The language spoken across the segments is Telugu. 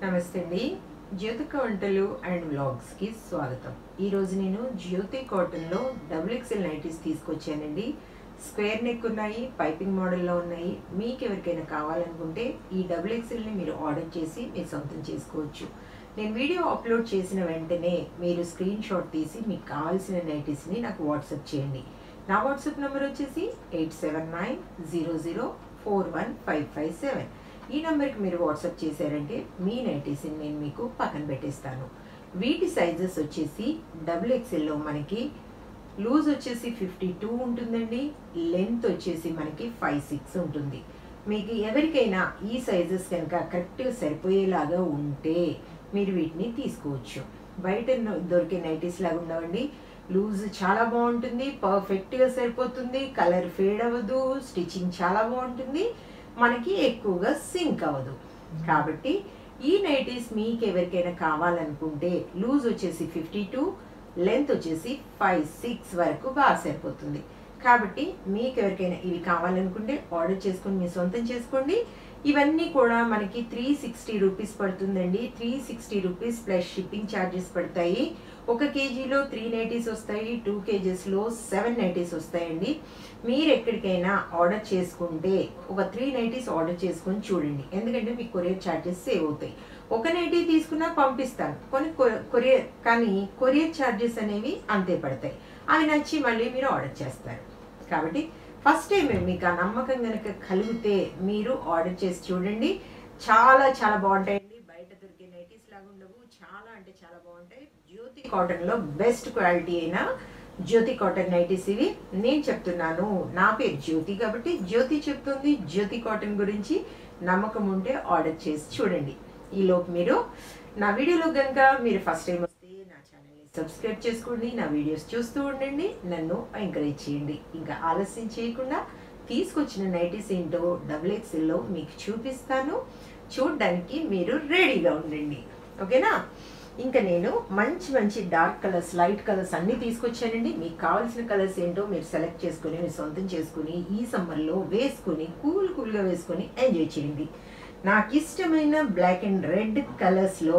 నమస్తే అండి జ్యోతిక వంటలు అండ్ వ్లాగ్స్కి స్వాగతం ఈరోజు నేను జ్యోతి కాటన్లో డబుల్ ఎక్సెల్ నైటీస్ తీసుకొచ్చానండి స్క్వేర్ నెక్ ఉన్నాయి పైపింగ్ మోడల్లో ఉన్నాయి మీకు ఎవరికైనా కావాలనుకుంటే ఈ డబుల్ ఎక్సెల్ని మీరు ఆర్డర్ చేసి మీరు సొంతం చేసుకోవచ్చు నేను వీడియో అప్లోడ్ చేసిన వెంటనే మీరు స్క్రీన్ షాట్ తీసి మీకు కావాల్సిన నైటీస్ని నాకు వాట్సాప్ చేయండి నా వాట్సాప్ నెంబర్ వచ్చేసి eight seven nine zero zero four one five five seven ఈ నెంబర్కి మీరు వాట్సాప్ చేశారంటే మీ నైటీస్ని నేను మీకు పక్కన పెట్టేస్తాను వీటి సైజెస్ వచ్చేసి డబుల్ ఎక్స్ఎల్లో మనకి లూజ్ వచ్చేసి ఫిఫ్టీ టూ ఉంటుందండి లెంత్ వచ్చేసి మనకి ఫైవ్ సిక్స్ ఉంటుంది మీకు ఎవరికైనా ఈ సైజెస్ కనుక కరెక్ట్గా సరిపోయేలాగా ఉంటే మీరు వీటిని తీసుకోవచ్చు బయట న- దొరికే నైటీస్ లాగా ఉండవండి లూజ్ చాలా బాగుంటుంది పర్ఫెక్ట్గా సరిపోతుంది కలర్ ఫేడ్ అవ్వదు స్టిచ్చింగ్ చాలా బాగుంటుంది మనకి ఎక్కువగా సింక్ అవ్వదు కాబట్టి ఈ నైటీస్ మీకు ఎవరికైనా కావాలనుకుంటే లూజ్ వచ్చేసి ఫిఫ్టీ టూ లెంత్ వచ్చేసి ఫైవ్ సిక్స్ వరకు బాగా సరిపోతుంది కాబట్టి మీకు ఎవరికైనా ఇవి కావాలనుకుంటే ఆర్డర్ చేసుకొని మీ సొంతం చేసుకోండి ఇవన్నీ కూడా మనకి త్రీ సిక్స్టీ రూపీస్ పడుతుందండి three sixty rupees plus shipping charges పడతాయి ఒక కేజీలో త్రీ నైటీస్ వస్తాయి టూ కేజెస్లో సెవెన్ నైటీస్ వస్తాయండి మీరు ఎక్కడికైనా ఆర్డర్ చేసుకుంటే ఒక త్రీ నైటీస్ ఆర్డర్ చేసుకొని చూడండి ఎందుకంటే మీకు కొరియర్ ఛార్జెస్ సేవ్ అవుతాయి ఒక నైటీ తీసుకున్నా పంపిస్తాను కొన్ని కొ- కొరియర్ కానీ కొరియర్ ఛార్జెస్ అనేవి అంతే పడతాయి అవి నచ్చి మళ్ళీ మీరు ఆర్డర్ చేస్తారు కాబట్టి ఫస్ట్ టైం మీకు ఆ నమ్మకం కనుక కలిగితే మీరు ఆర్డర్ చేసి చూడండి చాలా చాలా బాగుంటాయండి బయట దొరికే నైటీస్ లాగా ఉండవు చాలా అంటే చాలా బాగుంటాయి జ్యోతి కాటన్ లో బెస్ట్ క్వాలిటీ అయిన జ్యోతి కాటన్ నైటీస్ ఇవి నేను చెప్తున్నాను నా పేరు జ్యోతి కాబట్టి జ్యోతి చెప్తుంది జ్యోతి కాటన్ గురించి నమ్మకం ఉంటే ఆర్డర్ చేసి చూడండి ఈలోపు మీరు నా వీడియోలో కనుక మీరు ఫస్ట్ టైం వస్తే నా ఛానల్ని సబ్స్క్రైబ్ చేసుకోండి నా వీడియోస్ చూస్తూ ఉండండి నన్ను ఎంకరేజ్ చేయండి ఇంకా ఆలస్యం చేయకుండా తీసుకొచ్చిన నైటీస్ ఏంటో డబుల్ ఎక్స్ఎల్లో మీకు చూపిస్తాను చూడడానికి మీరు రెడీగా ఉండండి ఓకేనా ఇంకా నేను మంచి మంచి డార్క్ కలర్స్ లైట్ కలర్స్ అన్నీ తీసుకొచ్చానండి మీకు కావాల్సిన కలర్స్ ఏంటో మీరు సెలెక్ట్ చేసుకుని మీరు సొంతం చేసుకుని ఈ సమ్మర్లో వేసుకుని కూల్ కూల్గా వేసుకొని ఎంజాయ్ చేయండి నాకు ఇష్టమైన బ్లాక్ అండ్ రెడ్ కలర్స్లో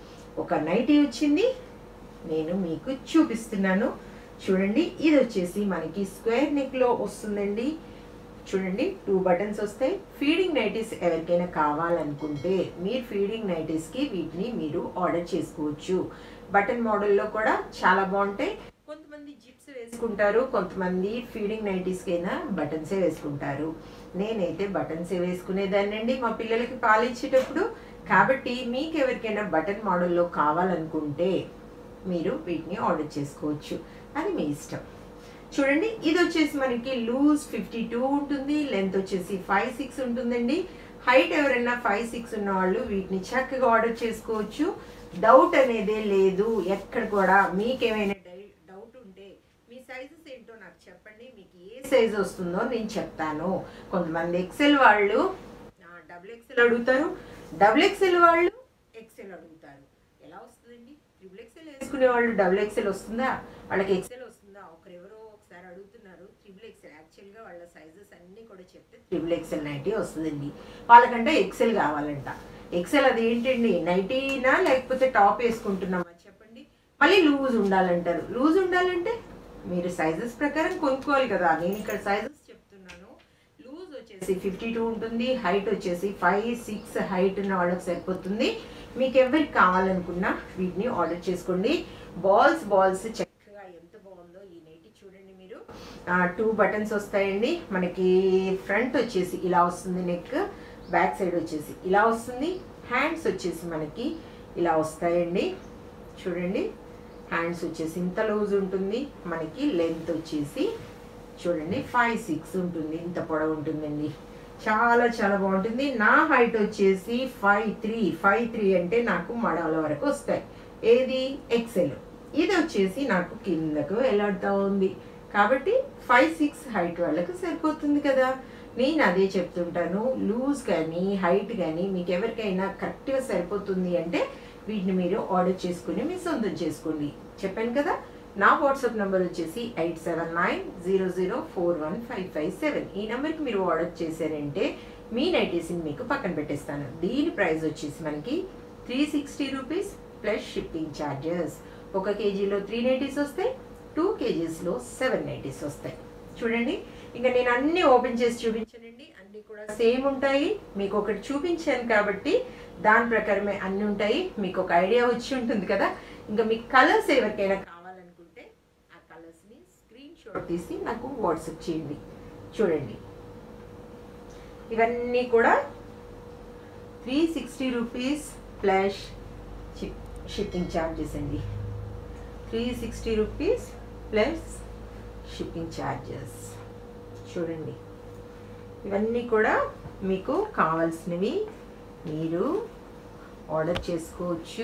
ఒక నైటీ వచ్చింది నేను మీకు చూపిస్తున్నాను చూడండి ఇది వచ్చేసి మనకి స్క్వేర్ నెక్ లో వస్తుందండి చూడండి టూ బటన్స్ వస్తాయి ఫీడింగ్ నైటీస్ ఎవరికైనా కావాలనుకుంటే మీరు ఫీడింగ్ నైటీస్ కి వీటిని మీరు ఆర్డర్ చేసుకోవచ్చు బటన్ మోడల్లో కూడా చాలా బాగుంటాయి కొంతమంది జిప్స్ వేసుకుంటారు కొంతమంది ఫీడింగ్ నైటీస్ కైనా బటన్సే వేసుకుంటారు నేనైతే బటన్సే వేసుకునేదాన్నండి మా పిల్లలకి పాలిచ్చేటప్పుడు కాబట్టి మీకు ఎవరికైనా బటన్ మోడల్లో కావాలనుకుంటే మీరు వీటిని ఆర్డర్ చేసుకోవచ్చు అది మీ ఇష్టం చూడండి ఇది వచ్చేసి మనకి లూజ్ ఫిఫ్టీ టూ ఉంటుంది లెంత్ వచ్చేసి ఫైవ్ సిక్స్ ఉంటుందండి హైట్ ఎవరైనా ఫైవ్ సిక్స్ ఉన్న వాళ్ళు వీటిని చక్కగా ఆర్డర్ చేసుకోవచ్చు డౌట్ అనేదే లేదు ఎక్కడ కూడా మీకేమైనా డై- డౌట్ ఉంటే మీ సైజెస్ ఏంటో నాకు చెప్పండి మీకు ఏ సైజ్ వస్తుందో నేను చెప్తాను కొంతమంది ఎక్సెల్ వాళ్ళు డబుల్ ఎక్సెల్ అడుగుతారు డబుల్ ఎక్సెల్ వాళ్ళు ఎక్సెల్ అడుగుతారు ఎలా వస్తుందండి ట్రిపుల్ ఎక్సెల్ వేసుకునే వాళ్ళు డబుల్ ఎక్సెల్ వస్తుందా వాళ్ళకి ఎక్సెల్ వస్తుందా ఒకరు ఎవరో ఒకసారి అడుగుతున్నారు ట్రిపుల్ ఎక్సెల్ యాక్చువల్గా వాళ్ళ సైజెస్ అన్నీ కూడా చెప్తే ట్రిపుల్ ఎక్సెల్ నైటీ వస్తుందండి వాళ్ళకంటే ఎక్సెల్ కావాలంట ఎక్సెల్ అది ఏంటండి నైటీనా లేకపోతే టాప్ వేసుకుంటున్నామా చెప్పండి మళ్ళీ లూజ్ ఉండాలంటారు లూజ్ ఉండాలంటే మీరు సైజెస్ ప్రకారం కొనుక్కోవాలి కదా నేను ఇక్కడ సైజెస్ చెప్తున్నాను లూజ్ వచ్చేసి ఫిఫ్టీ టూ ఉంటుంది హైట్ వచ్చేసి ఫైవ్ సిక్స్ హైట్ ఉన్న వాళ్ళకి సరిపోతుంది మీకు ఎవరికి కావాలనుకున్నా వీటిని ఆర్డర్ చేసుకోండి బాల్స్ బాల్స్ చక్కగా ఎంత బాగుందో ఈ నైటీ చూడండి మీరు టూ బటన్స్ వస్తాయండి మనకి ఫ్రంట్ వచ్చేసి ఇలా వస్తుంది నెక్ బ్యాక్ సైడ్ వచ్చేసి ఇలా వస్తుంది హ్యాండ్స్ వచ్చేసి మనకి ఇలా వస్తాయండి చూడండి హ్యాండ్స్ వచ్చేసి ఇంత లూజ్ ఉంటుంది మనకి లెంత్ వచ్చేసి చూడండి ఫైవ్ సిక్స్ ఉంటుంది ఇంత పొడవు ఉంటుందండి చాలా చాలా బాగుంటుంది నా హైట్ వచ్చేసి ఫైవ్ త్రీ ఫైవ్ త్రీ అంటే నాకు మడవల వరకు వస్తాయి ఏది ఎక్సెల్ ఇది వచ్చేసి నాకు కిందకు వెళ్ళాడుతూ ఉంది కాబట్టి ఫైవ్ సిక్స్ హైట్ వాళ్ళకి సరిపోతుంది కదా నేను అదే చెప్తుంటాను లూజ్ కానీ హైట్ కానీ మీకు ఎవరికైనా కరెక్ట్గా సరిపోతుంది అంటే వీటిని మీరు ఆర్డర్ చేసుకుని మీ సొంతం చేసుకోండి చెప్పాను కదా నా వాట్సాప్ నెంబర్ వచ్చేసి eight seven nine zero zero four one five five seven ఈ నెంబర్కి మీరు ఆర్డర్ చేశారంటే మీ నైటీస్ని మీకు పక్కన పెట్టేస్తాను దీని ప్రైస్ వచ్చేసి మనకి three sixty rupees plus shipping charges ఒక కేజీలో త్రీ నైంటీస్ వస్తాయి టూ కేజీస్లో సెవెన్ నైంటీస్ వస్తాయి చూడండి ఇంకా నేను అన్ని ఓపెన్ చేసి చూపించానండి అన్ని కూడా సేమ్ ఉంటాయి మీకు ఒకటి చూపించాను కాబట్టి దాని ప్రకారమే అన్ని ఉంటాయి మీకు ఒక ఐడియా వచ్చి ఉంటుంది కదా ఇంకా మీకు కలర్స్ ఎవరికైనా కావాలనుకుంటే ఆ కలర్స్ని స్క్రీన్ షాట్ తీసి నాకు వాట్సాప్ చేయండి చూడండి ఇవన్నీ కూడా three sixty rupees plus shipping charges అండి three sixty rupees plus shipping charges చూడండి ఇవన్నీ కూడా మీకు కావాల్సినవి మీరు ఆర్డర్ చేసుకోవచ్చు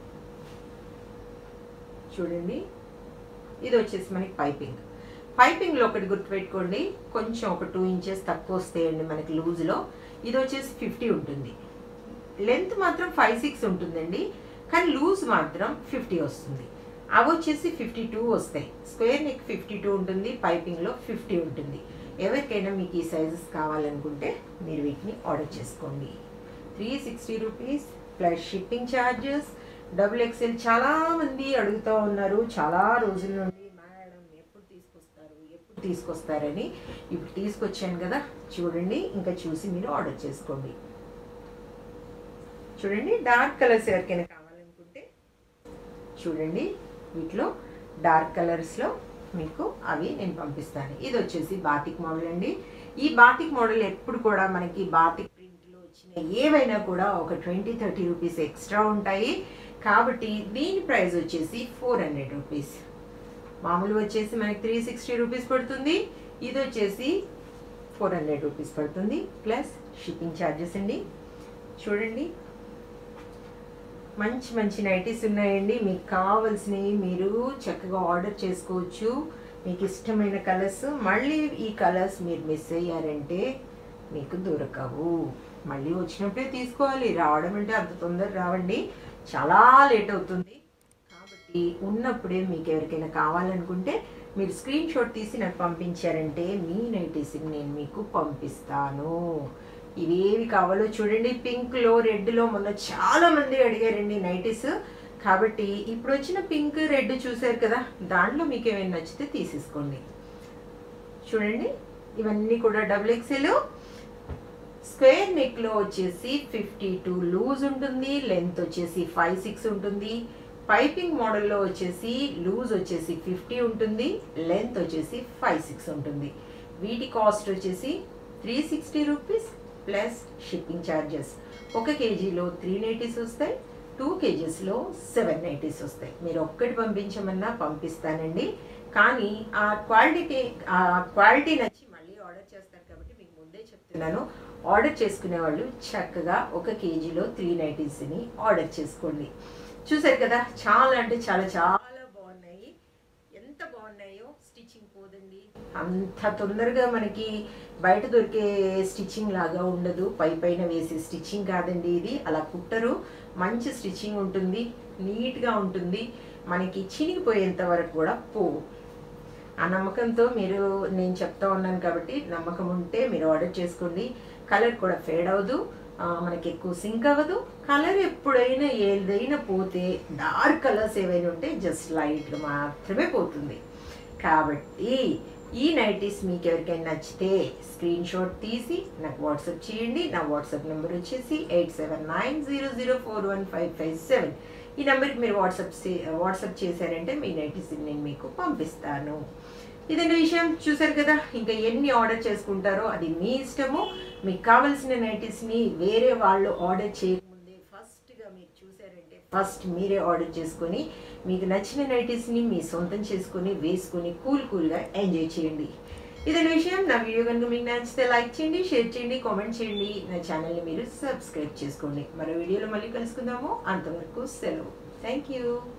చూడండి ఇది వచ్చేసి మనకి పైపింగ్ పైపింగ్లో ఒకటి గుర్తుపెట్టుకోండి కొంచెం ఒక టూ ఇంచెస్ తక్కువ వస్తాయండి మనకి లూజ్లో ఇది వచ్చేసి ఫిఫ్టీ ఉంటుంది లెంత్ మాత్రం ఫైవ్ సిక్స్ ఉంటుందండి కానీ లూజ్ మాత్రం ఫిఫ్టీ వస్తుంది అవి వచ్చేసి ఫిఫ్టీ టూ వస్తాయి స్క్వేర్ నెక్ ఫిఫ్టీ టూ ఉంటుంది పైపింగ్లో ఫిఫ్టీ ఉంటుంది ఎవరికైనా మీకు ఈ సైజెస్ కావాలనుకుంటే మీరు వీటిని ఆర్డర్ చేసుకోండి three sixty rupees plus shipping charges double XL చాలా మంది అడుగుతూ ఉన్నారు చాలా రోజుల నుండి మేడం ఎప్పుడు తీసుకొస్తారు ఎప్పుడు తీసుకొస్తారని ఇప్పుడు తీసుకొచ్చాను కదా చూడండి ఇంకా చూసి మీరు ఆర్డర్ చేసుకోండి చూడండి డార్క్ కలర్స్ ఎవరికైనా కావాలనుకుంటే చూడండి వీటిలో డార్క్ కలర్స్లో మీకు అవి నేను పంపిస్తాను ఇది వచ్చేసి బాటిక్ మోడల్ అండి ఈ బాటిక్ మోడల్ ఎప్పుడు కూడా మనకి బాటిక్ ప్రింట్లో వచ్చిన ఏవైనా కూడా ఒక ట్వంటీ థర్టీ రూపీస్ ఎక్స్ట్రా ఉంటాయి కాబట్టి దీని ప్రైస్ వచ్చేసి ఫోర్ హండ్రెడ్ రూపీస్ మామూలు వచ్చేసి మనకి త్రీ సిక్స్టీ రూపీస్ పడుతుంది ఇది వచ్చేసి ఫోర్ హండ్రెడ్ రూపీస్ పడుతుంది ప్లస్ షిప్పింగ్ ఛార్జెస్ అండి చూడండి మంచి మంచి నైటీస్ ఉన్నాయండి మీకు కావాల్సినవి మీరు చక్కగా ఆర్డర్ చేసుకోవచ్చు మీకు ఇష్టమైన కలర్స్ మళ్ళీ ఈ కలర్స్ మీరు మిస్ అయ్యారంటే మీకు దొరకవు మళ్ళీ వచ్చినప్పుడే తీసుకోవాలి రావడం అంటే అంత తొందర రావండి చాలా లేట్ అవుతుంది కాబట్టి ఉన్నప్పుడే మీకు ఎవరికైనా కావాలనుకుంటే మీరు స్క్రీన్ షాట్ తీసి నాకు పంపించారంటే మీ నైటీస్ని నేను మీకు పంపిస్తాను ఇవేవి కావాలో చూడండి పింక్లో రెడ్లో మొన్న చాలా మంది అడిగారండి నైటీస్ కాబట్టి ఇప్పుడు వచ్చిన పింక్ రెడ్ చూసారు కదా దాంట్లో మీకు ఏమైనా నచ్చితే తీసేసుకోండి చూడండి ఇవన్నీ కూడా డబుల్ ఎక్సెల్ స్క్వేర్ నెక్లో వచ్చేసి ఫిఫ్టీ టూ లూజ్ ఉంటుంది లెంత్ వచ్చేసి ఫైవ్ సిక్స్ ఉంటుంది పైపింగ్ మోడల్లో వచ్చేసి లూజ్ వచ్చేసి ఫిఫ్టీ ఉంటుంది లెంత్ వచ్చేసి ఫైవ్ సిక్స్ ఉంటుంది వీటి కాస్ట్ వచ్చేసి three sixty rupees plus shipping charges ఒక కేజీలో త్రీ నైటీస్ వస్తాయి టూ కేజీస్లో సెవెన్ నైటీస్ వస్తాయి మీరు ఒక్కటి పంపించమన్నా పంపిస్తానండి కానీ ఆ క్వాలిటీ ఆ క్వాలిటీ నచ్చి మళ్ళీ ఆర్డర్ చేస్తారు కాబట్టి మీకు ముందే చెప్తున్నాను ఆర్డర్ చేసుకునే వాళ్ళు చక్కగా ఒక కేజీలో త్రీ నైటీస్ని ఆర్డర్ చేసుకోండి చూసారు కదా చాలా అంటే చాలా చాలా బాగున్నాయి ఎంత బాగున్నాయో స్టిచ్చింగ్ పోదండి అంత తొందరగా మనకి బయట దొరికే స్టిచ్చింగ్ లాగా ఉండదు పై పైన వేసే స్టిచ్చింగ్ కాదండి ఇది అలా కుట్టరు మంచి స్టిచ్చింగ్ ఉంటుంది నీట్గా ఉంటుంది మనకి చినిగిపోయేంత వరకు కూడా పోవు ఆ నమ్మకంతో మీరు నేను చెప్తా ఉన్నాను కాబట్టి నమ్మకం ఉంటే మీరు ఆర్డర్ చేసుకోండి కలర్ కూడా ఫేడ్ అవ్వదు ఆ, మనకి ఎక్కువ సింక్ అవ్వదు కలర్ ఎప్పుడైనా ఏదైనా పోతే డార్క్ కలర్స్ ఏవైనా ఉంటే జస్ట్ లైట్గా మాత్రమే పోతుంది కాబట్టి ఈ నైటీస్ మీకు ఎవరికైనా నచ్చితే స్క్రీన్ షాట్ తీసి నాకు వాట్సాప్ చేయండి నా వాట్సాప్ నెంబర్ వచ్చేసి eight seven nine zero zero four one five five seven ఈ నెంబర్కి మీరు వాట్సాప్ వాట్సాప్ చేశారంటే మీ నైటీస్ నేను మీకు పంపిస్తాను ఇదండి విషయం చూసారు కదా ఇంకా ఎన్ని ఆర్డర్ చేసుకుంటారో అది మీ ఇష్టము మీకు కావాల్సిన నైటీస్ని వేరే వాళ్ళు ఆర్డర్ చేయకముందే ఫస్ట్గా మీరు చూసారంటే ఫస్ట్ మీరే ఆర్డర్ చేసుకొని మీకు నచ్చిన నైటీస్ని మీ సొంతం చేసుకొని వేసుకొని కూల్ కూల్గా ఎంజాయ్ చేయండి ఇదనే విషయం నా వీడియో కనుక మీకు నచ్చితే లైక్ చేయండి షేర్ చేయండి కామెంట్ చేయండి నా ఛానల్ని మీరు సబ్స్క్రైబ్ చేసుకోండి మరో వీడియోలో మళ్ళీ కలుసుకుందాము అంతవరకు సెలవు థ్యాంక్ యూ